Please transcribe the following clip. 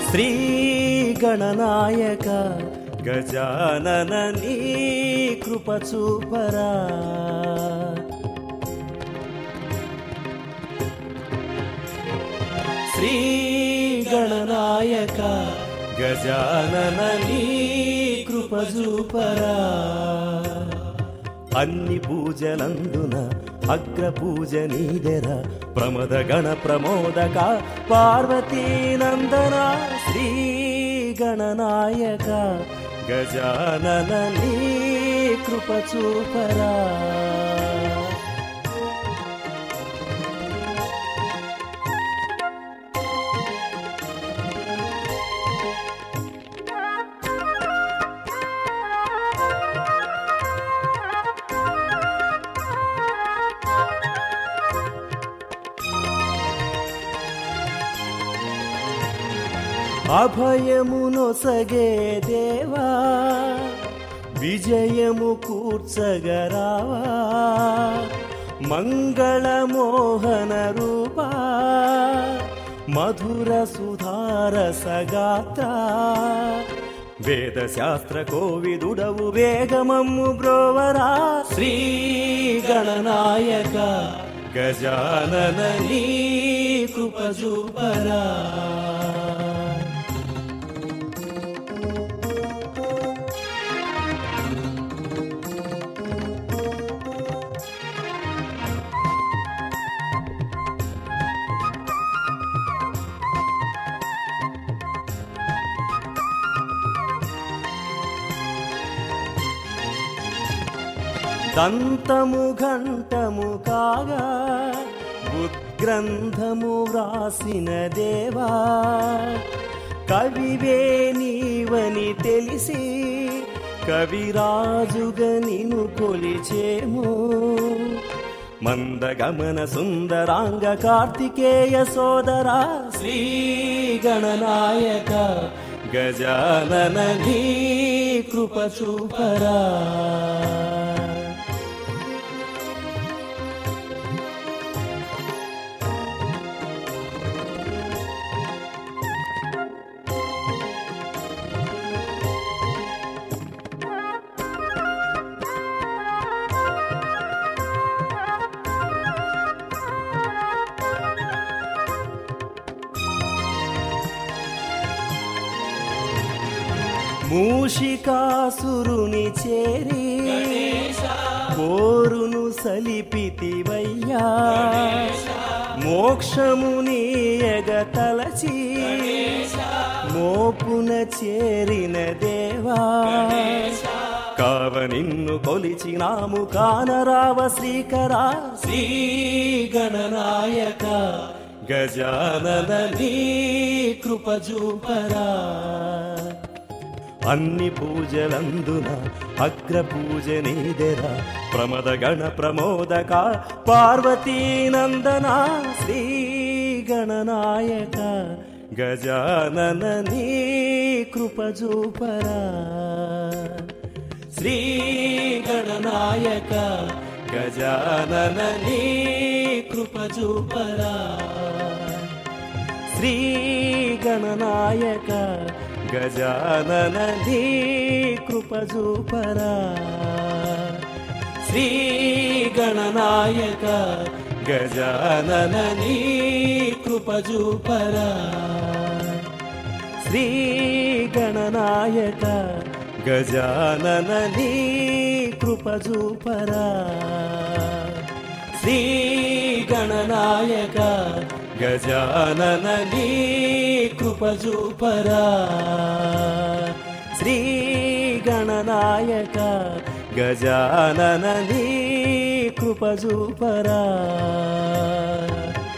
శ్రీ గణనాయక గజానన నీ కృప చూపరా శ్రీ గణనాయక గజానన నీ కృప చూపరా అన్ని పూజలందున అగ్ర పూజ నీదెర ప్రమద గణ ప్రమోదక పార్వతీనందన శ్రీ గణనాయక గజానన నీ కృప చూపరా అభయమునొసగే దేవా విజయము కూర్చగరావా మంగళమోహన రూపా మధుర సుధార సగాత్ర వేద శాస్త్ర కోవిదుడవు వేగమమ్ము బ్రోవరా శ్రీ గణనాయక గజానన నీ కృప చూపరా దంతము ఘంటము కాగా ఉద్గ్రంథము వ్రాసిన దేవా కవివే నీవని తెలిసి కవిరాజుగా నిను కొలిచేము మందగమన సుందరాంగ కార్తికేయ సోదరా శ్రీ గణనాయక గజానన నీ కృప చూపరా మూషికాసురుని చేరి కోరును సలిపితివయ్యా మోక్షమునీయగ తలచి మోపున చేరిన దేవా కావ నిన్ను కొలిచినాము కానరావ శ్రీకరా శ్రీ గణనాయక గజానన నీ కృప చూపరా అన్ని పూజలందున అగ్ర పూజ నీదెర ప్రమద గణ ప్రమోదక పార్వతీనందన శ్రీ గణనాయక గజానన నీ కృప చూపరా శ్రీ గణనాయక గజానన నీ కృప చూపరా శ్రీ గణనాయక గజానన నీ కృప చూపరా శ్రీ గణనాయక గజానన నీ కృప చూపరా శ్రీ గణనాయక గజానన నీ కృప చూపరా శ్రీ గణనాయక గజానన నీ కృప చూపరా శ్రీ గణనాయక గజానన నీ కృప చూపరా